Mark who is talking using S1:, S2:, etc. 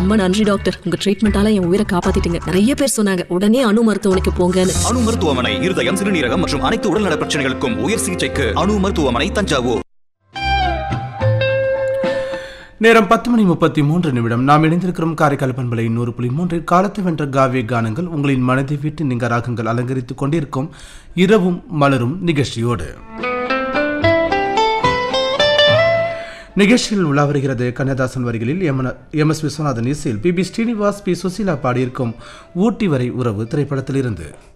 S1: ரொம்ப நன்றி டாக்டர் உங்க ட்ரீட்மெண்டால என் உயிரை காப்பாத்திட்டீங்க நிறைய பேர் சொன்னாங்க உடனே அணு மருத்துவமனைக்கு போங்கன்னு
S2: அணு மருத்துவமனை இருதயம் சிறுநீரகம் மற்றும் அனைத்து உடல்நல பிரச்சனைகளுக்கும் உயர் சிகிச்சைக்கு அணு மருத்துவமனை தஞ்சாவூர்
S3: நேரம் பத்து மணி முப்பத்தி மூன்று நிமிடம் நாம் இணைந்திருக்கிறோம் காரைக்கால் பண்பலை நூறு புள்ளி மூன்றில் காலத்தை வென்ற காவிய கானங்கள் உங்களின் மனதை விட்டு நீங்க ராகங்கள் அலங்கரித்துக் கொண்டிருக்கும் இரவும் மலரும் நிகழ்ச்சியோடு நிகழ்ச்சியில் உலா வருகிறது கண்ணதாசன் வரிகளில் எமன- எம் எஸ் விஸ்வநாதன் இசையில் P B Srinivas P Susheela பாடியிருக்கும் ஊட்டி வரை உறவு திரைப்படத்திலிருந்து